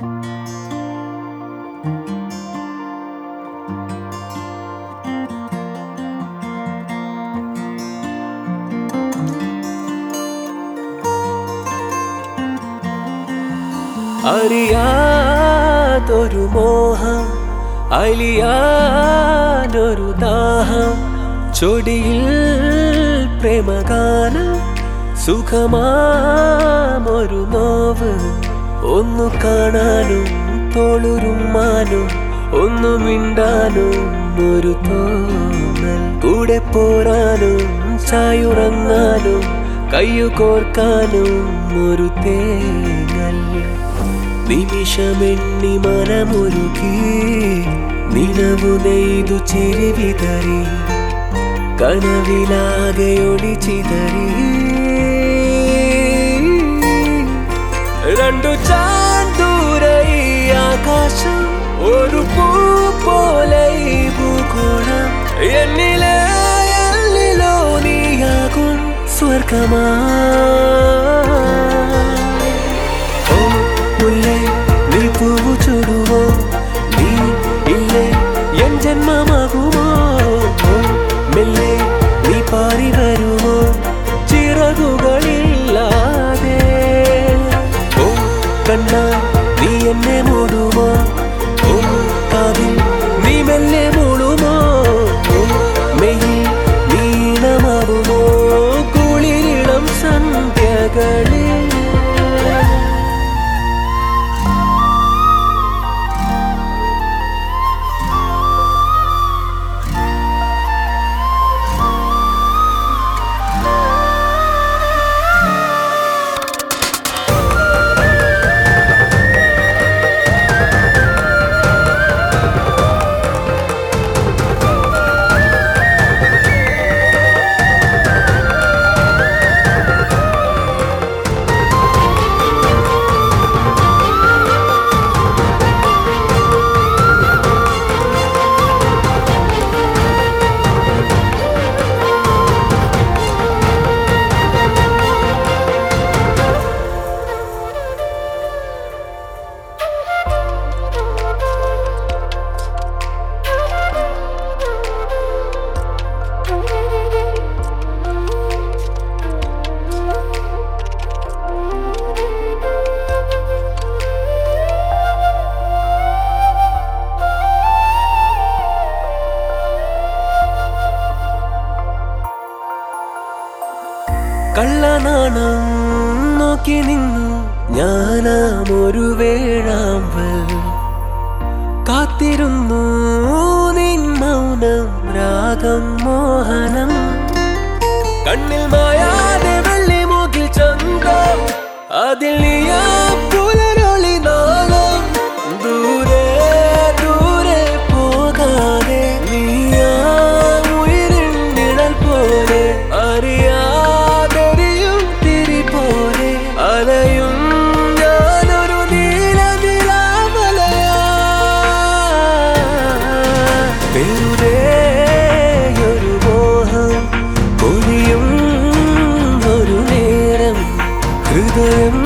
അറിയാതൊരു മോഹം അലിയാനൊരു ദാഹം ചൊടിയിൽ പ്രേമഗാനം സുഖമാമൊരു നോവ് ഒന്നു കാണാനും തോളുരുമ്മാനും ഒന്നു മിണ്ടാനും ഒരു തോന്നൽ കൂടെ പോരാനും ചായുറങ്ങാനും കയ്യു കോർക്കാനും ഒരു തേങ്ങൽ നിമിഷമെണ്ണി മനമൊരുക്കി നിലവു നെയ്തു ചിരിവിതറി കനവിലാകെ ഒളിച്ചിതറി രണ്ടു ചാന്തൂര ഈ ആകാശം ഒരു പൂ പോലെ ഈ ഭൂഗോളം എന്നിലെ എന്നിലോ നീയാകും സ്വർഗമാ ഓ മുല്ലേ നീ പൂവു ചൂടുവോ നീ ഇല്ലേ എൻ ജന്മമാകുമോ ഓ, മെല്ലെ നീ പാറി വരുമോ ചിറകുകളില്ലാതെ ഓ കണ്ണ നീ എന്നെ മൂടുമോ ഓ കാതിൽ നീ മെല്ലെ മൂടുമോ ഓ മെയ്യിൽ നീണമാവുമോ കുളിരിളം സന്ധ്യകളിൽ കള്ളനാണം നോക്കി നിന്നു ഞാനാം ഒരു വേഴാമ്പൽ കാത്തിരുന്നു നിൻ മൗനം രാഗം മോഹനം കണ്ണിൽ മായാതെ വെള്ളി മൂക്കിൽ ചന്തം അതിൽ നീയാ പുലരൊളി നാളം ദൂരെ ദൂരെ പോകാതെ നീയാ ഉയരിൻ നിഴൽ പോലെ അറിയാതെരിയും തിരി പോലെ അലയും ഞാനൊരു നീല നിലാമലയാ വെറുതെ ഒരു മോഹം പൊലിയും ഒരു നേരം ഹൃദയം